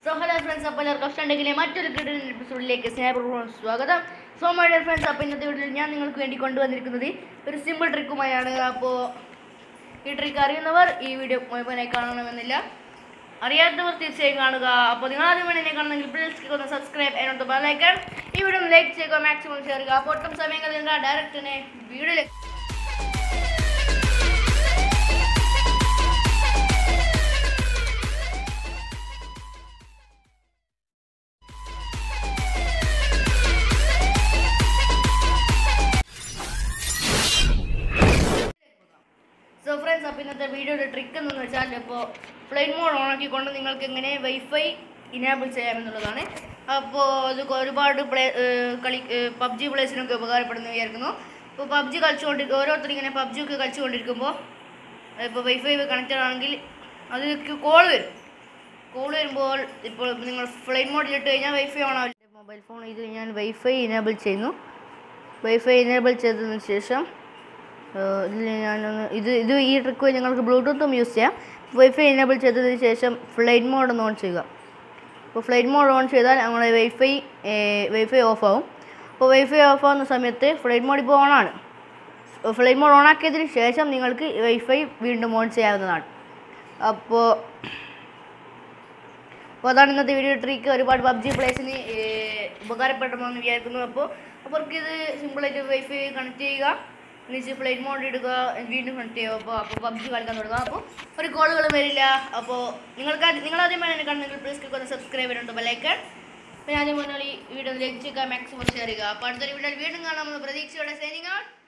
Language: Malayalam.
സോ ഹലോ ഫ്രണ്ട്സ് അപ്പോൾ എല്ലാവർക്കും സ്റ്റണ്ടെങ്കിലെ മറ്റൊരു കിടൽ എപ്പിസോഡിലേക്ക് സ്നേഹപൂർവ്വം സ്വാഗതം സോ മൈ ഡിയർ ഫ്രണ്ട്സ് അപ്പോൾ ഇന്നത്തെ വീഡിയോയിൽ ഞാൻ നിങ്ങൾക്ക് വേണ്ടി കൊണ്ടുവന്നിരിക്കുന്നത് ഒരു സിമ്പിൾ ട്രിക്കുമായാണ് അപ്പോൾ ഈ ട്രിക്ക് അറിയുന്നവർ ഈ വീഡിയോ മുഴുവനായി കാണണമെന്നില്ല അറിയാത്തവർ തീർച്ചയായും കാണുക അപ്പോൾ നിങ്ങൾ ആദ്യം വേണ്ടി എന്നെ കാണുന്നെങ്കിൽ പ്ലീസ് ഒന്ന് സബ്സ്ക്രൈബ് അതിനോട് ബെല്ലൈക്കൺ ഈ വീഡിയോ ഒന്ന് ലൈക്ക് ചെയ്യുക മാക്സിമം ഷെയർ ചെയ്യുക അപ്പോൾ ഒട്ടും സമയം കളയണ്ട ഡയറക്റ്റ് തന്നെ വീഡിയോയിലേക്ക് സോ ഫ്രണ്ട്സ് അപ്പോൾ ഇന്നത്തെ വീഡിയോയുടെ ട്രിക്ക് എന്ന് വെച്ചാൽ ഇപ്പോൾ ഫ്ലൈറ്റ് മോഡ് ഓണാക്കിക്കൊണ്ട് നിങ്ങൾക്ക് എങ്ങനെ വൈഫൈ ഇനേബിൾ ചെയ്യാമെന്നുള്ളതാണ് അപ്പോൾ അത് ഒരുപാട് പ്ലേ കളി പബ്ജി പ്ലേസിനൊക്കെ ഉപകാരപ്പെടുന്നു വിചാരിക്കുന്നു ഇപ്പോൾ പബ്ജി കളിച്ചുകൊണ്ട് ഓരോരുത്തർ ഇങ്ങനെ പബ്ജി ഒക്കെ കളിച്ചുകൊണ്ടിരിക്കുമ്പോൾ ഇപ്പോൾ വൈഫൈ കണക്റ്റഡ് ആണെങ്കിൽ അതിലേക്ക് കോൾ വരും കോൾ വരുമ്പോൾ ഇപ്പോൾ നിങ്ങൾ ഫ്ലൈറ്റ് മോഡിൽ ഇട്ട് കഴിഞ്ഞാൽ വൈഫൈ ഓൺ ആവില്ല മൊബൈൽ ഫോൺ ഇത് ഞാൻ വൈഫൈ ഇനേബിൾ ചെയ്യുന്നു വൈഫൈ ഇനേബിൾ ചെയ്തതിന് ശേഷം ഏഹ് ഇതിൽ ഞാനൊന്ന് ഇത് ഇത് ഈ ട്രിക്ക് വഴി നിങ്ങൾക്ക് ബ്ലൂടൂത്തും യൂസ് ചെയ്യാം വൈഫൈ എനേബിൾ ചെയ്തതിന് ശേഷം ഫ്ലൈറ്റ് മോഡ് ഒന്ന് ഓൺ ചെയ്യുക അപ്പോൾ ഫ്ലൈറ്റ് മോഡ് ഓൺ ചെയ്താൽ നമ്മുടെ വൈഫൈ വൈഫൈ ഓഫ് ആവും അപ്പോൾ വൈഫൈ ഓഫ് ആവുന്ന സമയത്ത് ഫ്ലൈറ്റ് മോഡ് ഇപ്പോൾ ഓണാണ് ഫ്ലൈറ്റ് മോഡ് ഓൺ ആക്കിയതിന് ശേഷം നിങ്ങൾക്ക് വൈഫൈ വീണ്ടും ഓൺ ചെയ്യാവുന്നതാണ് അപ്പോൾ അപ്പോൾ അതാണ് ഇന്നത്തെ വീഡിയോ ട്രിക്ക് ഒരുപാട് പബ്ജി പ്ലേസിന് ഉപകാരപ്പെടുമെന്ന് വിചാരിക്കുന്നു അപ്പോൾ അവർക്ക് ഇത് സിമ്പിളായിട്ട് വൈഫൈ കണക്ട് ചെയ്യുക എന്നിട്ട് ഫ്ലൈറ്റ് മോഡ് ഇടുക വീണ്ടും കണക്ട് ചെയ്യുക അപ്പോൾ അപ്പോൾ പബ്ജി കളിക്കാൻ തുടങ്ങുക അപ്പോൾ ഒരു കോളുകളും വരില്ല അപ്പോൾ നിങ്ങൾക്ക് ആദ്യം- നിങ്ങൾ ആദ്യമായി എന്നെ കാണുന്നെങ്കിൽ പ്ലീസ് ഒന്ന് സബ്സ്ക്രൈബ് ചെയ്യണം ബെലൈക്കൺ പിന്നെ ആദ്യം മുന്നോട്ട് ഈ വീഡിയോ ലൈക്ക് ചെയ്യുക മാക്സിമം ഷെയർ ചെയ്യുക അപ്പോൾ അടുത്തൊരു വീഡിയോയിൽ വീണ്ടും കാണാമെന്ന് പ്രതീക്ഷയോടെ സൈനിങ് ഔട്ട്